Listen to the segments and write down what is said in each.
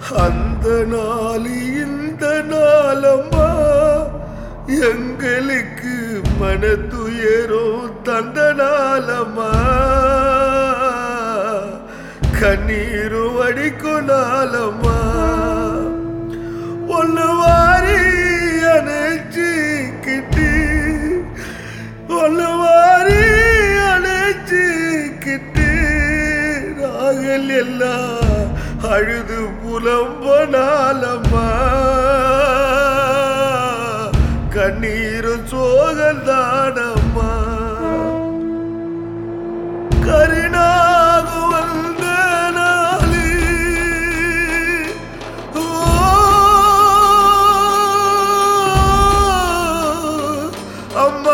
அந்த நாள் இந்த நாளம்மா எங்களுக்கு மனத்துயரோ தந்த நாளம்மா கண்ணீரும் அடிக்கும் நாளம்மா ஒன்று வாரி அணைச்சிக்கிட்டு ஒன்று வாரி அணைச்சிக்கிட்டு நாங்கள் எல்லாம் அழுது புலம்பனாலம்மா கண்ணீரும் சோகந்தானம்மா கருணாக வந்த நாளே ஓ அம்மா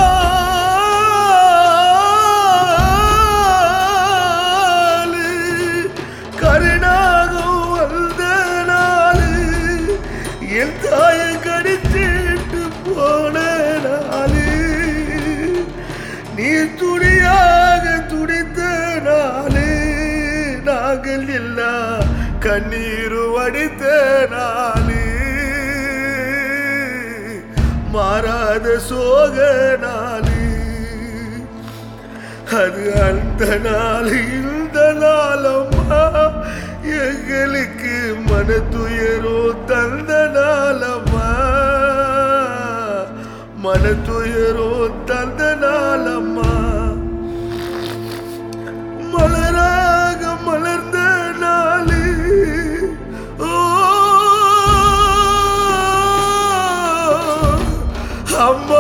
கருணாகம் வந்த நாளு என் தாயை கடிச்சிட்டு போன நாளு நீ துடியாக துடித்த நாளே நாங்கள் எல்லாம் கண்ணீரு வடித்த நாளே மாறாத சோக நாளே அது அந்த நாள் இந்த நாளம்மா எங்களுக்கு மனத்துயரோ தந்த நாளம்மா மனத்துயரோ தந்த நாளம்மா மலராக மலர்ந்த நாளே ஓ அம்மா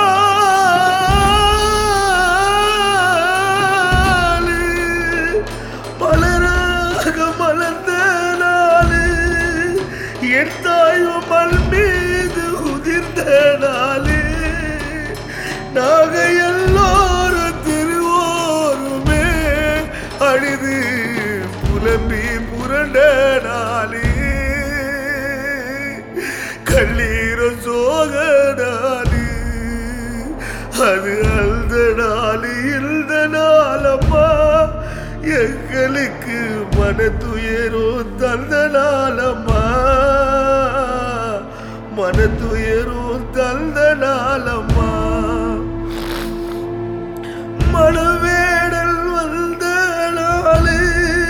மலராக மலர்ந்த நாளே என் தாயும் மல் மீது உதிர்ந்த நாளே நாக எல்லோரும் திருவோருமே அழுது புலம்பி புரண்ட நாளே கண்ணீரும் சோக நாளே அது அந்த நாள் இந்த நாளம்மா எங்களுக்கு மனத்துயரோ தந்த நாளம்மா மனத்துயரோ தந்த நாளம்மா மனவேடல் வந்த நாளே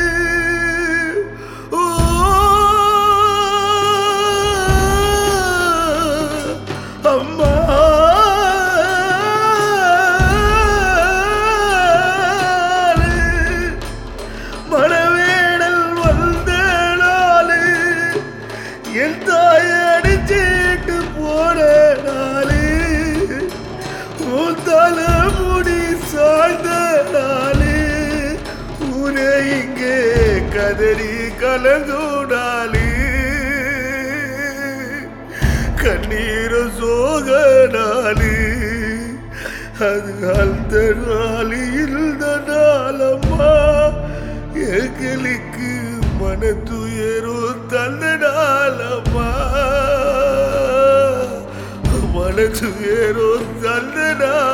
ஓ அம்மா மனவேடல் வந்த நாளே என் தாயை அடிச்சிட்டு போன நாளே உன் தலைமுடி சாய்ந்த நாளே ஊரே இங்கே கதறி கலந்துடாலே கண்ணீர சோக நாளே அது அந்த நாள் இந்த நாளம்மா எங்களுக்கு மனத்துயரோ தந்த நாளம்மா மனதுயரோ தந்த நாள்